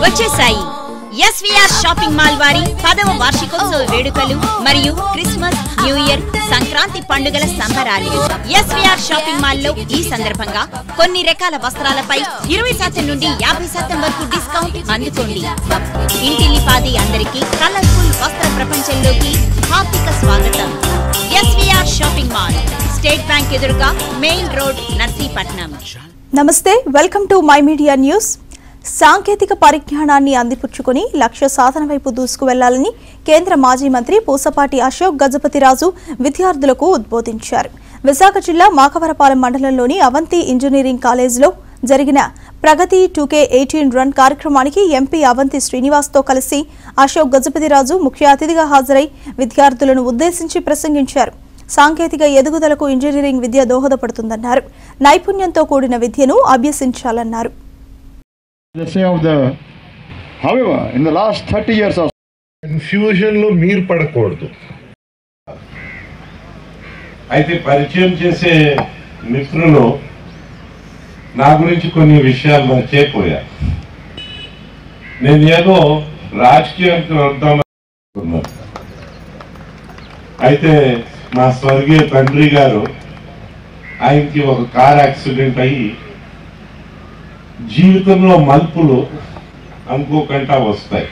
వచ్చేసాయి SVR shopping mall వారి పదవ వార్షికోత్సవ వేడుకలు మరియు క్రిస్మస్ న్యూ ఇయర్ సంక్రాంతి పండుగల సంబరాలు ఎస్వీఆర్ షాపింగ్ మాల్ లో ఈ సందర్భంగా కొన్ని రకాల వస్త్రాలపై ఇరవై శాతం నుండి యాభై శాతం వరకు డిస్కౌంట్ అందుకోండి ఇంటిల్లిపాది అందరికీ కలర్ఫుల్ వస్త్ర ప్రపంచంలోకి హార్దిక స్వాగతం SVR shopping mall state bank ఎదురుగా మెయిన్ రోడ్ నర్సీపట్నం నమస్తే welcome to my media news సాంకేతిక పరిజ్ఞానాన్ని అందిపుచ్చుకుని లక్ష్య సాధన వైపు దూసుకువెళ్లాలని కేంద్ర మాజీ మంత్రి పూసపాటి అశోక్ గజపతిరాజు విద్యార్థులకు ఉద్బోధించారు విశాఖ జిల్లా మాకవరపాలెం మండలంలోని అవంతి ఇంజనీరింగ్ కాలేజీలో జరిగిన ప్రగతి టూకే ఎయిటీన్ రన్ కార్యక్రమానికి ఎంపీ అవంతి శ్రీనివాస్తో కలిసి అశోక్ గజపతిరాజు ముఖ్య అతిథిగా హాజరై విద్యార్థులను ఉద్దేశించి ప్రసంగించారు సాంకేతిక ఎదుగుదలకు ఇంజనీరింగ్ విద్య దోహదపడుతుందన్నారు నైపుణ్యంతో కూడిన విద్యను అభ్యసించాలన్నారు Let's say of the, however, in the last 30 years or confusion లో మీరు పడకూడదు అయితే పరిచయం చేసే మిత్రులు నా గురించి కొన్ని విషయాలు నాకు చేపోయారు నేను ఏదో రాజకీయానికి వద్దామనుకున్నాను అయితే మా స్వర్గీయ తండ్రి గారు ఆయనకి ఒక కార్ యాక్సిడెంట్ అయ్యి జీవితంలో మలుపులు అనుకోకుండా వస్తాయి